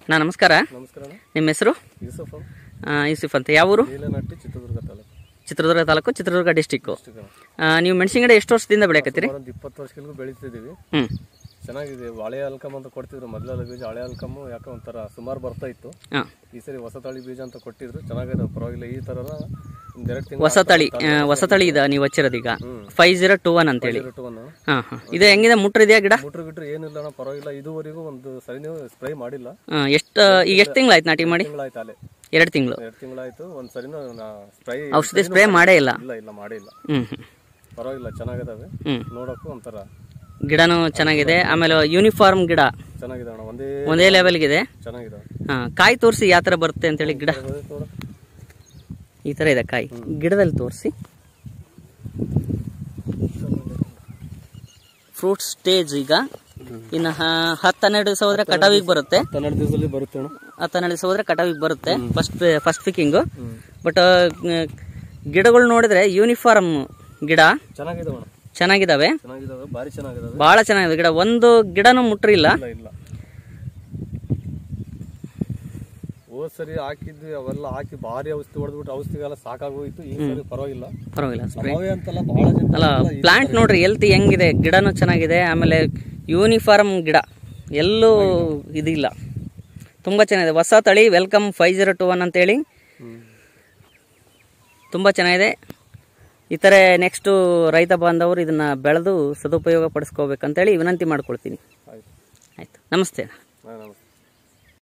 ನಾ ನಮಸ್ಕಾರ ನಮಸ್ಕಾರ ಅಣ್ಣ ನಿಮ್ಮ ಹೆಸರು ಯೂಸಫ್ ಅಣ್ಣ. ಆ, ಯೂಸುಫ್ ಅಂತ ಯಾವ ಊರು ನೀಲನಟ್ಟಿ ಚಿತ್ರದುರ್ಗ ತಾಲೂಕು ಚಿತ್ರದುರ್ಗ ತಾಲೂಕು ಚಿತ್ರದುರ್ಗ ಡಿಸ್ಟಿಕ್ಕು ಅಷ್ಟೇ ಅಣ್ಣ. ಆ, ನೀವು ಮೆಣಸಿನ ಗಿಡ ಎಷ್ಟು ವರ್ಷದಿಂದ ಬೆಳೆಯಕತ್ತೀರಿ ಸುಮಾರು ಒಂದು ಇಪ್ಪತ್ತು ವರ್ಷಗಳಿಗೂ ಬೆಳೀತಿದ್ದೀವಿ ಹ್ಞೂ ಚೆನ್ನಾಗಿದೆ ಹಳೆ ಅಲ್ಕಮ್ ಅಂತ ಕೊಡ್ತಿದ್ರು ಮೊದಲೆಲ್ಲ ಬೀಜ ಹಳೆ ಅಲ್ಕಮ್ಮು ಯಾಕೆ ಒಂಥರ ಸುಮಾರು ಬರ್ತಾ ಇತ್ತು ಹಾಂ ಈ ಸರಿ ಹೊಸ ತಳಿ ಬೀಜ ಅಂತ ಕೊಟ್ಟಿದ್ರು ಚೆನ್ನಾಗಿದೆ ಪರವಾಗಿಲ್ಲ ಈ ಥರ ಒಂದೆರಡು ತಿಂಗಳು ಹೊಸ ತಳಿ ಆ, ಹೊಸ ತಳಿ ಇದೆ ನೀವು ಹಚ್ಚಿರೋದೀಗ ಫೈವ್ ಜೀರೋ ಟೂ ಒನ್ ಅಂತೇಳಿ ಇಟ್ಟುವನ್ನು ಹಾಂ ಹಾಂ ಇದು ಹೆಂಗಿದೆ ಮುಟ್ರ ಇದೆಯಾ ಗಿಡ ಮುಟ್ರು ಗಿಟ್ರು ಏನಿಲ್ಲ ಅಣ್ಣ ಪರವಾಗಿಲ್ಲ ಇದುವರೆಗೂ ಒಂದು ಸರಿ ನೀವು ಸ್ಪ್ರೇ ಮಾಡಿಲ್ಲ ಎಷ್ಟು ಈಗ ಎಷ್ಟು ತಿಂಗಳಾಯ್ತು ನಾಟಿ ಮಾಡಿ ತಿಂಗಳಾಯ್ತು ಅಲ್ಲೇ ಎರಡು ತಿಂಗಳು ಎರಡು ತಿಂಗಳಾಯ್ತು ಒಂದು ಸರಿನೂ ಸ್ಪ್ರೇ ಔಷಧಿ ಸ್ಪ್ರೇ ಮಾಡೇ ಇಲ್ಲ ಇಲ್ಲ ಇಲ್ಲ ಮಾಡಿಲ್ಲ ಹ್ಞೂ ಹ್ಞೂ ಪರವಾಗಿಲ್ಲ ಚೆನ್ನಾಗಿದಾವೆ ಹ್ಞೂ ನೋಡೋಕ್ಕೂ ಒಂಥರ ಗಿಡನೂ ಚೆನ್ನಾಗಿದೆ ಆಮೇಲೆ ಯೂನಿಫಾರ್ಮ್ ಗಿಡ ಚೆನ್ನಾಗಿದೆ ಅಣ್ಣ ಒಂದೇ ಒಂದೇ ಲೆವೆಲ್ಗಿದೆ ಚೆನ್ನಾಗಿದಾವೆ ಹಾಂ ಕಾಯಿ ತೋರಿಸಿ ಯಾವ ಥರ ಬರುತ್ತೆ ಅಂತೇಳಿ ಗಿಡ ನೋಡು. ಈ ಥರ ಇದೆ ಕಾಯಿ ಗಿಡದಲ್ಲಿ ತೋರಿಸಿ ಫ್ರೂಟ್ ಸ್ಟೇಜ್ ಈಗ ಇನ್ನು ಹ- ಹತ್ತು ಹನ್ನೆರಡು ದಿವಸ ಹೋದ್ರೆ ಕಟಾವಿಗೆ ಬರುತ್ತೆ ಹನ್ನೆರಡು ದಿವಸದಲ್ಲಿ ಬರುತ್ತೆ ಅಣ್ಣ ಹತ್ತು ಹನ್ನೆರಡು ದಿವಸ ಹೋದ್ರೆ ಕಟಾವಿಗೆ ಬರುತ್ತೆ ಫಸ್ಟ್ ಫಸ್ಟ್ ಪಿಕ್ಕಿಂಗು ಬಟ್ ಗಿಡಗಳು ನೋಡಿದ್ರೆ ಯೂನಿಫಾರ್ಮ್ ಗಿಡ ಚೆನ್ನಾಗಿದೆ ಅಣ್ಣ ಚೆನ್ನಾಗಿದಾವೆ ಚೆನ್ನಾಗಿದಾವೆ ಭಾರಿ ಚೆನ್ನಾಗಿದಾವೆ ಭಾಳ ಚೆನ್ನಾಗಿದೆ ಗಿಡ ಒಂದು ಗಿಡನೂ ಮುಟ್ರಿಲ್ಲ ಇಲ್ಲ ಇಲ್ಲ ಹೋದ್ ಸರಿ ಹಾಕಿದ್ವಿ ಅವೆಲ್ಲ ಹಾಕಿ ಭಾರಿ ಔಷಧಿ ಹೊಡೆದ್ಬಿಟ್ಟು ಔಷಧಿಗೆಲ್ಲ ಸಾಕಾಗೋಯ್ತು ಈ ಸರಿ ಪರವಾಗಿಲ್ಲ ಪರವಾಗಿಲ್ಲ ಸ್ಪ್ರೇ ನಾವೇ ಅಂತಲ್ಲ ಬಹಳ ಜನ ಅಲ್ಲ ಪ್ಲಾಂಟ್ ನೋಡ್ರಿ ಎಲ್ತಿ ಹೆಂಗಿದೆ ಗಿಡನೂ ಚೆನ್ನಾಗಿದೆ ಆಮೇಲೆ ಯೂನಿಫಾರ್ಮ್ ಗಿಡ ಎಲ್ಲೂ ಇದಿಲ್ಲ ತುಂಬ ಚೆನ್ನಾಗಿದೆ ಹೊಸ ತಳಿ welcome five zero two one ಅಂತೇಳಿ ಹ್ಮ್. ತುಂಬ ಚೆನ್ನಾಗಿದೆ ಈ ಥರ ನೆಕ್ಸ್ಟು ರೈತ ಬಾಂಧವರು ಇದನ್ನು ಬೆಳೆದು ಸದುಪಯೋಗ ಪಡಿಸ್ಕೋಬೇಕಂತೇಳಿ ವಿನಂತಿ ಮಾಡ್ಕೊಳ್ತೀನಿ ಆಯ್ತು ಆಯಿತು ನಮಸ್ತೆ ಹಾ, ನಮಸ್ತೆ